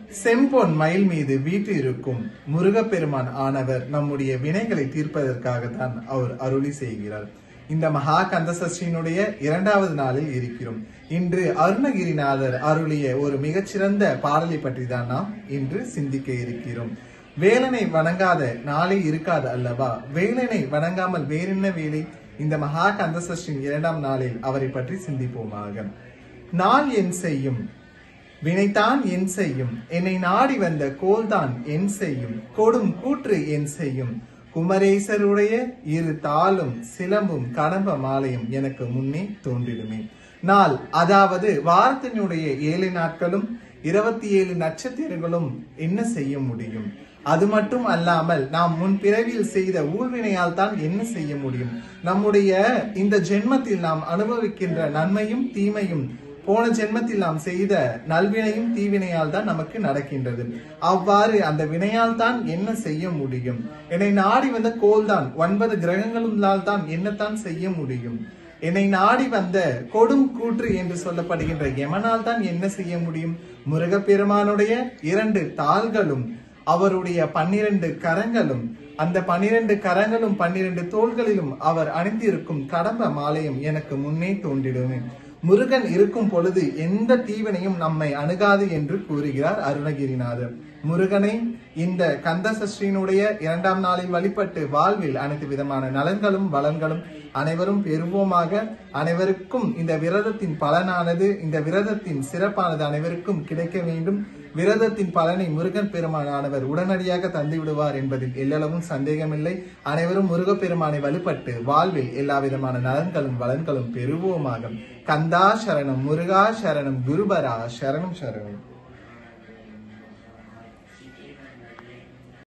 செம்பொன் மயில் மீது வீட்டு இருக்கும் முருகப்பெருமான் ஆனவர் நம்முடைய வினைகளை தீர்ப்பதற்காக தான் அவர் அருளி செய்கிறார் இந்த மகா கந்த சஷ்டியினுடைய இரண்டாவது நாளில் இருக்கிறோம் இன்று அருணகிரிநாதர் அருளிய ஒரு மிகச்சிறந்த பாடலை பற்றி தான் நாம் இன்று சிந்திக்க இருக்கிறோம் வேலனை வணங்காத நாளே இருக்காது அல்லவா வேலனை வணங்காமல் வேறென்ன வேலை இந்த மகா கந்த சஷ்டியின் இரண்டாம் நாளில் அவரை பற்றி சிந்திப்போமாக நாள் என் செய்யும் வினைத்தான் என் செய்யும் என்னை நாடி வந்த கோல்தான் என் செய்யும் கொடும் கூற்று என் செய்யும் குமரேசருடைய இரு தாளும் சிலம்பும் கடம்ப மாலையும் எனக்கு முன்னே தோன்றிடுமே நாள் அதாவது வாரத்தினுடைய ஏழு நாட்களும் இருபத்தி ஏழு நட்சத்திரங்களும் என்ன செய்ய முடியும் அது மட்டும் அல்லாமல் நாம் முன் பிறவியில் செய்த ஊழ்வினையால் தான் என்ன செய்ய முடியும் நம்முடைய இந்த ஜென்மத்தில் நாம் அனுபவிக்கின்ற நன்மையும் தீமையும் போன ஜென்மத்தில் நாம் செய்த நல்வினையும் தீவினையால் தான் நமக்கு நடக்கின்றது அவ்வாறு அந்த வினையால் தான் என்ன செய்ய முடியும் என்னை நாடி வந்த கோல் தான் ஒன்பது கிரகங்களால் தான் என்னத்தான் செய்ய முடியும் என்னை நாடி வந்த கொடும் கூற்று என்று சொல்லப்படுகின்ற யமனால் தான் என்ன செய்ய முடியும் முருகப்பெருமானுடைய இரண்டு தாள்களும் அவருடைய பன்னிரண்டு கரங்களும் அந்த பன்னிரண்டு கரங்களும் பன்னிரண்டு தோள்களிலும் அவர் அணிந்திருக்கும் கடம்ப மாலையும் எனக்கு முன்னே தோன்றிடுமே முருகன் இருக்கும் பொழுது எந்த தீவினையும் நம்மை அணுகாது என்று கூறுகிறார் அருணகிரிநாதர் முருகனை இந்த கந்த சஷ்டியினுடைய இரண்டாம் நாளில் வழிபட்டு வாழ்வில் அனைத்து விதமான நலன்களும் வளன்களும் அனைவரும் பெறுவோமாக அனைவருக்கும் இந்த விரதத்தின் பலனானது இந்த விரதத்தின் சிறப்பானது அனைவருக்கும் கிடைக்க வேண்டும் விரதத்தின் பலனை முருகன் பெருமானானவர் உடனடியாக தந்து விடுவார் என்பதில் எல்லளவும் சந்தேகமில்லை அனைவரும் முருகப்பெருமானை வழிபட்டு வாழ்வில் எல்லா விதமான நலன்களும் வளன்களும் பெறுவோமாக கந்தா சரணம் முருகா சரணம் குருபரா சரணம் சரணம்